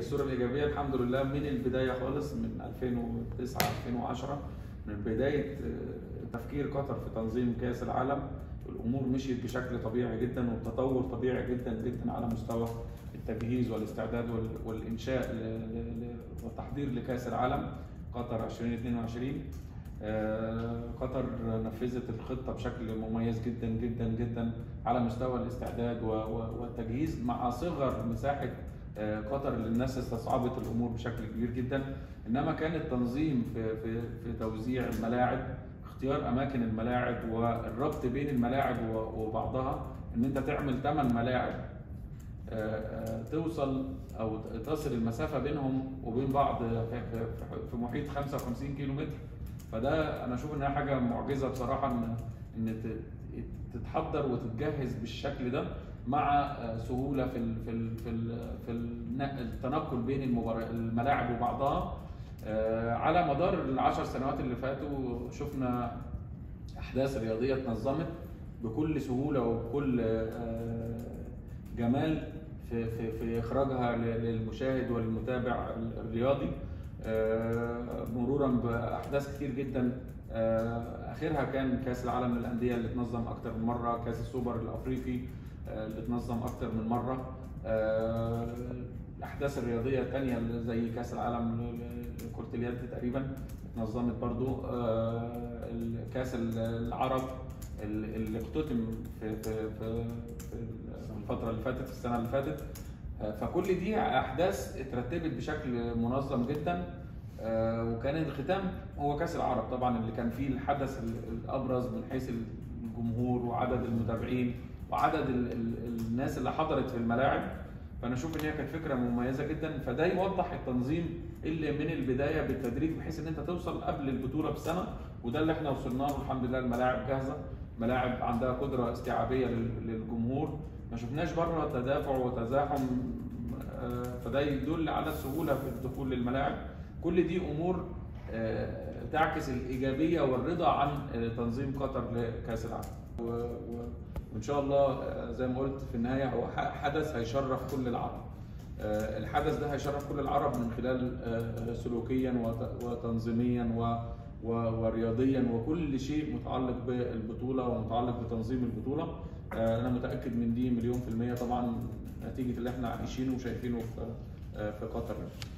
الصوره الايجابيه الحمد لله من البدايه خالص من 2009 2010 من بدايه آه، تفكير قطر في تنظيم كاس العالم الامور مشيت بشكل طبيعي جدا وبتطور طبيعي جدا جدا على مستوى التجهيز والاستعداد وال- والانشاء ل- ل- ل- والتحضير لكاس العالم قطر 2022 آه، قطر نفذت الخطه بشكل مميز جدا جدا جدا على مستوى الاستعداد و- و- والتجهيز مع صغر مساحه آه، قطر اللي الناس استصعبت الامور بشكل كبير جدا انما كان التنظيم في في في توزيع الملاعب اختيار اماكن الملاعب والربط بين الملاعب و- وبعضها ان انت تعمل 8 ملاعب آه، آه، توصل او تصل المسافه بينهم وبين بعض في- في في- في محيط 55 كيلو متر فده انا اشوف انها حاجه معجزه بصراحه ان ان ت- تتحضر وتتجهز بالشكل ده مع آه، سهوله في ال في ال في ال في الن- التنقل بين المبار- الملاعب وبعضها آه، على مدار العشر سنوات اللي فاتوا شفنا احداث رياضيه اتنظمت بكل سهوله وبكل آه، جمال في في في اخراجها ل- للمشاهد والمتابع الرياضي آه، مرورا باحداث كتير جدا آه، اخرها كان كاس العالم للانديه اللي اتنظم اكتر من مره كاس السوبر الافريقي آه، اللي اتنظم اكتر من مره آه، الاحداث الرياضيه الثانيه اللي زي كاس العالم ل- لكره اليد تقريبا اتنظمت برضو آه، كاس العرب اللي اللي اختتم في في في في الفتره اللي فاتت السنه اللي فاتت آه، فكل دي احداث اترتبت بشكل منظم جدا آه، وكان الختام هو كاس العرب طبعا اللي كان فيه الحدث ال- الابرز من حيث الجمهور وعدد المتابعين وعدد ال- ال- الناس اللي حضرت في الملاعب فانا اشوف ان هي كانت فكره مميزه جدا فده يوضح التنظيم اللي من البدايه بالتدريج بحيث ان انت توصل قبل البطوله بسنه وده اللي احنا وصلنا له الحمد لله الملاعب جاهزه ملاعب عندها قدره استيعابيه لل- للجمهور ما شفناش بره تدافع وتزاحم آه، فده يدل على السهوله في الدخول للملاعب كل دي امور آه، تعكس الايجابيه والرضا عن آه، تنظيم قطر لكاس العالم و- و- وان شاء الله آه، زي ما قلت في النهايه هو ح- حدث هيشرف كل العرب آه، الحدث ده هيشرف كل العرب من خلال آه، سلوكيا وت- وتنظيميا و و- ورياضيا وكل شيء متعلق بالبطوله ومتعلق بتنظيم البطوله آه، انا متاكد من دي مليون في الميه طبعا نتيجه اللي احنا عايشينه وشايفينه في آه، في قطر